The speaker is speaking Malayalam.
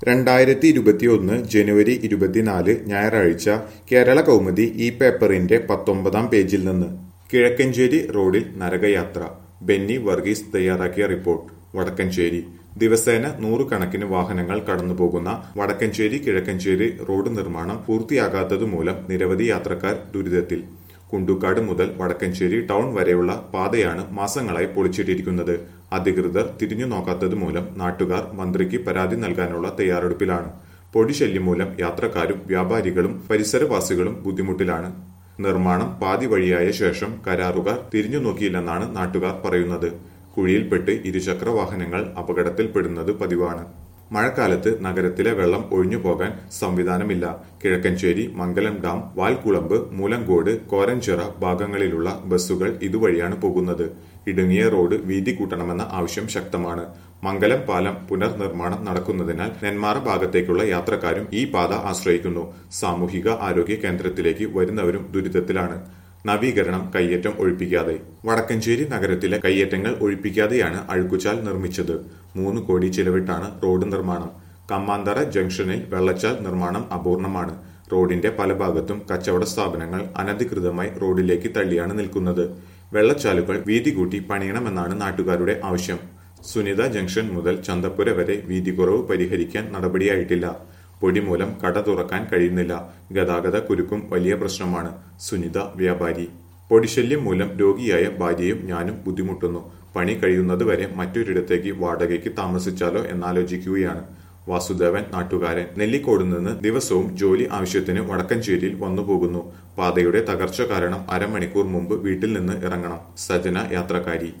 രണ്ടായിരത്തി ഇരുപത്തിയൊന്ന് ജനുവരി ഇരുപത്തിനാല് ഞായറാഴ്ച കേരള കൗമുദി ഈ പേപ്പറിന്റെ പത്തൊമ്പതാം പേജിൽ നിന്ന് കിഴക്കഞ്ചേരി റോഡിൽ നരകയാത്ര ബെന്നി വർഗീസ് തയ്യാറാക്കിയ റിപ്പോർട്ട് വടക്കഞ്ചേരി ദിവസേന നൂറുകണക്കിന് വാഹനങ്ങൾ കടന്നുപോകുന്ന വടക്കഞ്ചേരി കിഴക്കഞ്ചേരി റോഡ് നിർമ്മാണം പൂർത്തിയാകാത്തതുമൂലം നിരവധി യാത്രക്കാർ ദുരിതത്തിൽ കുണ്ടുക്കാട് മുതൽ വടക്കഞ്ചേരി ടൗൺ വരെയുള്ള പാതയാണ് മാസങ്ങളായി പൊളിച്ചിട്ടിരിക്കുന്നത് അധികൃതർ തിരിഞ്ഞു നോക്കാത്തത് മൂലം നാട്ടുകാർ മന്ത്രിക്ക് പരാതി നൽകാനുള്ള തയ്യാറെടുപ്പിലാണ് പൊടിശല്യം മൂലം യാത്രക്കാരും വ്യാപാരികളും പരിസരവാസികളും ബുദ്ധിമുട്ടിലാണ് നിർമ്മാണം പാതി വഴിയായ ശേഷം കരാറുകാർ തിരിഞ്ഞു നോക്കിയില്ലെന്നാണ് നാട്ടുകാർ പറയുന്നത് കുഴിയിൽപ്പെട്ട് ഇരുചക്ര വാഹനങ്ങൾ അപകടത്തിൽപ്പെടുന്നത് പതിവാണ് മഴക്കാലത്ത് നഗരത്തിലെ വെള്ളം ഒഴിഞ്ഞുപോകാൻ സംവിധാനമില്ല കിഴക്കഞ്ചേരി മംഗലം ഡാം വാൽക്കുളമ്പ് മൂലങ്കോട് കോരഞ്ചിറ ഭാഗങ്ങളിലുള്ള ബസ്സുകൾ ഇതുവഴിയാണ് പോകുന്നത് ഇടുങ്ങിയ റോഡ് വീതി കൂട്ടണമെന്ന ആവശ്യം ശക്തമാണ് മംഗലം പാലം പുനർനിർമ്മാണം നടക്കുന്നതിനാൽ നെന്മാറ ഭാഗത്തേക്കുള്ള യാത്രക്കാരും ഈ പാത ആശ്രയിക്കുന്നു സാമൂഹിക ആരോഗ്യ കേന്ദ്രത്തിലേക്ക് വരുന്നവരും ദുരിതത്തിലാണ് നവീകരണം കയ്യേറ്റം ഒഴിപ്പിക്കാതെ വടക്കഞ്ചേരി നഗരത്തിലെ കയ്യേറ്റങ്ങൾ ഒഴിപ്പിക്കാതെയാണ് അഴുക്കുചാൽ നിർമ്മിച്ചത് മൂന്ന് കോടി ചിലവിട്ടാണ് റോഡ് നിർമ്മാണം കമ്മാന്തറ ജംഗ്ഷനിൽ വെള്ളച്ചാൽ നിർമ്മാണം അപൂർണമാണ് റോഡിന്റെ പല ഭാഗത്തും കച്ചവട സ്ഥാപനങ്ങൾ അനധികൃതമായി റോഡിലേക്ക് തള്ളിയാണ് നിൽക്കുന്നത് വെള്ളച്ചാലുകൾ വീതി കൂട്ടി പണിയണമെന്നാണ് നാട്ടുകാരുടെ ആവശ്യം സുനിത ജംഗ്ഷൻ മുതൽ ചന്തപ്പുര വരെ വീതി കുറവ് പരിഹരിക്കാൻ നടപടിയായിട്ടില്ല പൊടി മൂലം കട തുറക്കാൻ കഴിയുന്നില്ല ഗതാഗത കുരുക്കും വലിയ പ്രശ്നമാണ് സുനിത വ്യാപാരി പൊടിശല്യം മൂലം രോഗിയായ ഭാര്യയും ഞാനും ബുദ്ധിമുട്ടുന്നു പണി കഴിയുന്നതുവരെ മറ്റൊരിടത്തേക്ക് വാടകയ്ക്ക് താമസിച്ചാലോ എന്നാലോചിക്കുകയാണ് വാസുദേവൻ നാട്ടുകാരൻ നെല്ലിക്കോട് നിന്ന് ദിവസവും ജോലി ആവശ്യത്തിന് വടക്കഞ്ചേരിയിൽ വന്നുപോകുന്നു പാതയുടെ തകർച്ച കാരണം അരമണിക്കൂർ മുമ്പ് വീട്ടിൽ നിന്ന് ഇറങ്ങണം സജന യാത്രക്കാരി